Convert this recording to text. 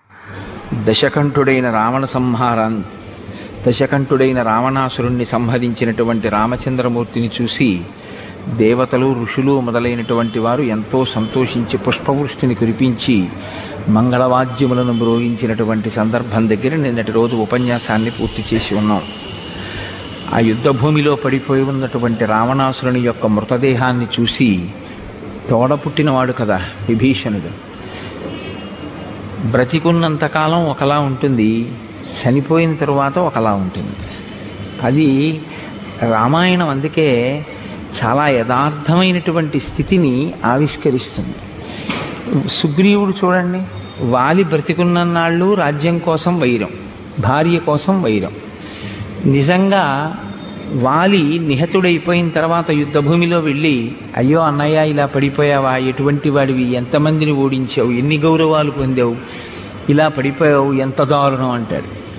దశకంఠుడైన రావణ సంహారం దశకంఠుడైన రావణాసురుణ్ణి సంహరించినటువంటి రామచంద్రమూర్తిని చూసి దేవతలు ఋషులు మొదలైనటువంటి వారు ఎంతో సంతోషించి పుష్పవృష్టిని కురిపించి మంగళవాద్యములను మ్రోగించినటువంటి సందర్భం దగ్గర నిన్నటి రోజు ఉపన్యాసాన్ని పూర్తి చేసి ఉన్నాం ఆ యుద్ధ భూమిలో పడిపోయి ఉన్నటువంటి రావణాసురుని యొక్క మృతదేహాన్ని చూసి తోడ పుట్టినవాడు కదా విభీషణుడు బ్రతికున్నంతకాలం ఒకలా ఉంటుంది చనిపోయిన తరువాత ఒకలా ఉంటుంది అది రామాయణం అందుకే చాలా యథార్థమైనటువంటి స్థితిని ఆవిష్కరిస్తుంది సుగ్రీవుడు చూడండి వాలి బ్రతికున్న నాళ్ళు రాజ్యం కోసం వైరం భార్య కోసం వైరం నిజంగా వాలి నిహతుడైపోయిన తర్వాత యుద్ధభూమిలో వెళ్ళి అయ్యో అన్నయ్య ఇలా పడిపోయావా ఎటువంటి వాడివి ఎంతమందిని ఓడించావు ఎన్ని గౌరవాలు పొందావు ఇలా పడిపోయావు ఎంత దారుణం అంటాడు